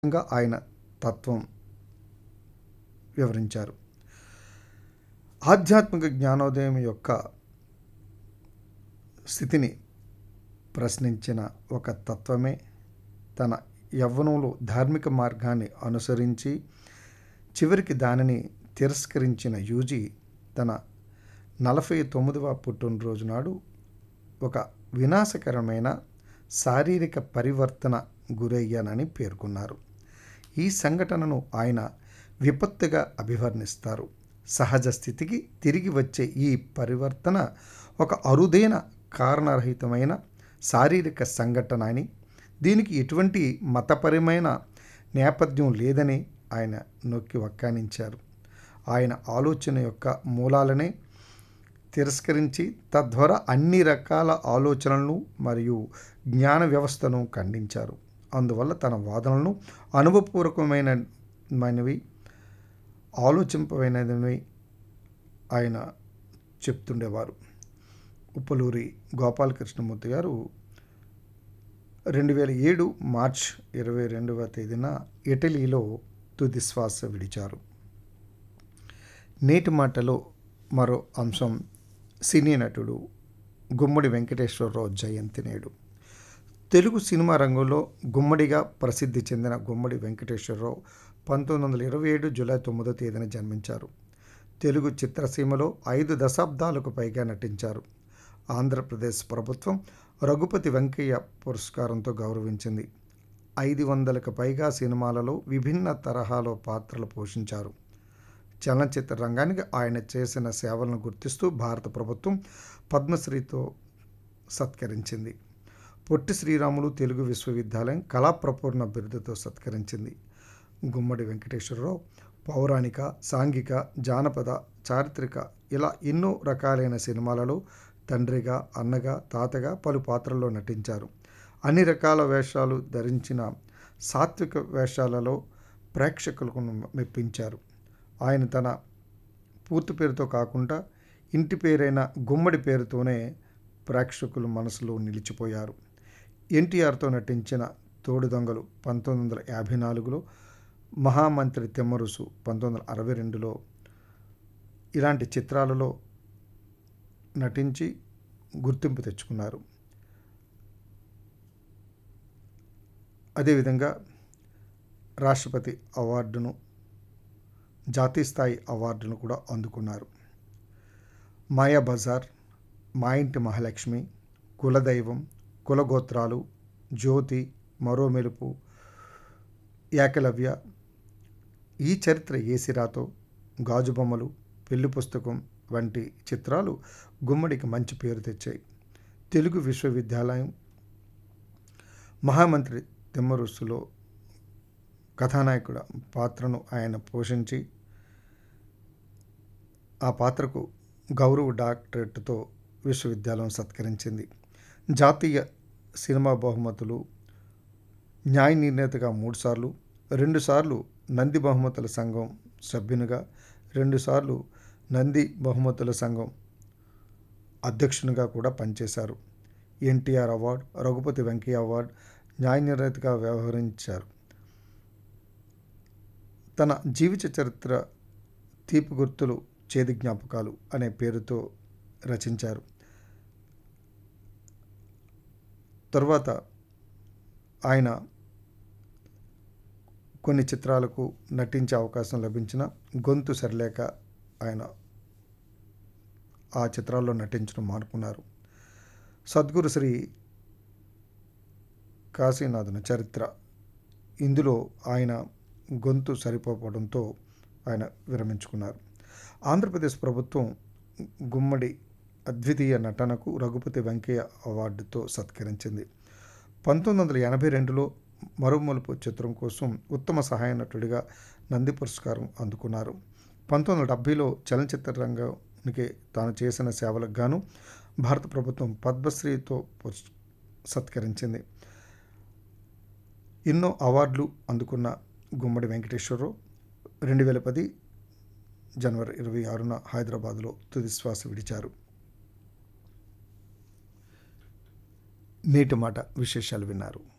విధంగా ఆయన తత్వం వివరించారు ఆధ్యాత్మిక జ్ఞానోదయం యొక్క స్థితిని ప్రశ్నించిన ఒక తత్వమే తన యవ్వనంలో ధార్మిక మార్గాన్ని అనుసరించి చివరికి దానిని తిరస్కరించిన యూజీ తన నలభై తొమ్మిదవ పుట్టినరోజు నాడు ఒక వినాశకరమైన శారీరక పరివర్తన గురయ్యానని పేర్కొన్నారు ఈ సంఘటనను ఆయన విపత్తుగా అభివర్ణిస్తారు సహజ స్థితికి తిరిగి వచ్చే ఈ పరివర్తన ఒక అరుదైన కారణరహితమైన శారీరక సంఘటన అని దీనికి ఎటువంటి మతపరమైన నేపథ్యం లేదని ఆయన నొక్కి వక్కానించారు ఆయన ఆలోచన యొక్క మూలాలనే తిరస్కరించి తద్వారా అన్ని రకాల ఆలోచనలను మరియు జ్ఞాన వ్యవస్థను ఖండించారు అందువల్ల తన వాదనలను అనుభవపూర్వకమైనవి ఆలోచింపమైనవి ఆయన చెప్తుండేవారు ఉప్పలూరి గోపాలకృష్ణమూర్తి గారు రెండు వేల ఏడు మార్చ్ ఇరవై రెండవ తేదీన ఇటలీలో తుది శ్వాస విడిచారు నేటి మాటలో మరో అంశం సినీ నటుడు గుమ్మడి వెంకటేశ్వరరావు జయంతి నేడు తెలుగు సినిమా రంగంలో గుమ్మడిగా ప్రసిద్ధి చెందిన గుమ్మడి వెంకటేశ్వరరావు పంతొమ్మిది వందల ఇరవై ఏడు జూలై తొమ్మిదో తేదీన జన్మించారు తెలుగు చిత్రసీమలో ఐదు దశాబ్దాలకు పైగా నటించారు ఆంధ్రప్రదేశ్ ప్రభుత్వం రఘుపతి వెంకయ్య పురస్కారంతో గౌరవించింది ఐదు వందలకు పైగా సినిమాలలో విభిన్న తరహాలో పాత్రలు పోషించారు చలనచిత్ర రంగానికి ఆయన చేసిన సేవలను గుర్తిస్తూ భారత ప్రభుత్వం పద్మశ్రీతో సత్కరించింది పొట్టి శ్రీరాములు తెలుగు విశ్వవిద్యాలయం కళాప్రపూర్ణ బిరుదుతో సత్కరించింది గుమ్మడి వెంకటేశ్వరరావు పౌరాణిక సాంఘిక జానపద చారిత్రక ఇలా ఎన్నో రకాలైన సినిమాలలో తండ్రిగా అన్నగా తాతగా పలు పాత్రల్లో నటించారు అన్ని రకాల వేషాలు ధరించిన సాత్విక వేషాలలో ప్రేక్షకులకు మెప్పించారు ఆయన తన పూర్తి పేరుతో కాకుండా ఇంటి పేరైన గుమ్మడి పేరుతోనే ప్రేక్షకుల మనసులో నిలిచిపోయారు ఎన్టీఆర్తో నటించిన తోడు దొంగలు పంతొమ్మిది వందల యాభై నాలుగులో మహామంత్రి తెమ్మరుసు పంతొమ్మిది వందల అరవై రెండులో ఇలాంటి చిత్రాలలో నటించి గుర్తింపు తెచ్చుకున్నారు అదేవిధంగా రాష్ట్రపతి అవార్డును జాతీయ స్థాయి అవార్డును కూడా అందుకున్నారు మాయా బజార్ మా ఇంటి మహాలక్ష్మి కులదైవం కులగోత్రాలు జ్యోతి మరో మెలుపు ఏకలవ్య ఈ చరిత్ర ఏసిరాతో గాజుబొమ్మలు పెళ్లి పుస్తకం వంటి చిత్రాలు గుమ్మడికి మంచి పేరు తెచ్చాయి తెలుగు విశ్వవిద్యాలయం మహామంత్రి తిమ్మరుస్సులో కథానాయకుడ పాత్రను ఆయన పోషించి ఆ పాత్రకు గౌరవ డాక్టరేట్తో విశ్వవిద్యాలయం సత్కరించింది జాతీయ సినిమా బహుమతులు న్యాయ నిర్ణేతగా మూడుసార్లు రెండుసార్లు నంది బహుమతుల సంఘం సభ్యునిగా రెండుసార్లు నంది బహుమతుల సంఘం అధ్యక్షునిగా కూడా పనిచేశారు ఎన్టీఆర్ అవార్డు రఘుపతి వెంకయ్య అవార్డు న్యాయ నిర్ణేతగా వ్యవహరించారు తన జీవిత చరిత్ర తీపి గుర్తులు చేతి జ్ఞాపకాలు అనే పేరుతో రచించారు తరువాత ఆయన కొన్ని చిత్రాలకు నటించే అవకాశం లభించిన గొంతు సరిలేక ఆయన ఆ చిత్రాల్లో నటించడం మానుకున్నారు సద్గురు శ్రీ కాశీనాథుని చరిత్ర ఇందులో ఆయన గొంతు సరిపోవడంతో ఆయన విరమించుకున్నారు ఆంధ్రప్రదేశ్ ప్రభుత్వం గుమ్మడి అద్వితీయ నటనకు రఘుపతి వెంకయ్య అవార్డుతో సత్కరించింది పంతొమ్మిది వందల ఎనభై రెండులో మరుమలుపు చిత్రం కోసం ఉత్తమ సహాయ నటుడిగా నంది పురస్కారం అందుకున్నారు పంతొమ్మిది వందల డెబ్భైలో చలనచిత్ర రంగానికి తాను చేసిన సేవలకు గాను భారత ప్రభుత్వం పద్మశ్రీతో సత్కరించింది ఎన్నో అవార్డులు అందుకున్న గుమ్మడి వెంకటేశ్వరరావు రెండు వేల పది జనవరి ఇరవై ఆరున హైదరాబాద్లో తుది శ్వాస విడిచారు నేటి మాట విశేషాలు విన్నారు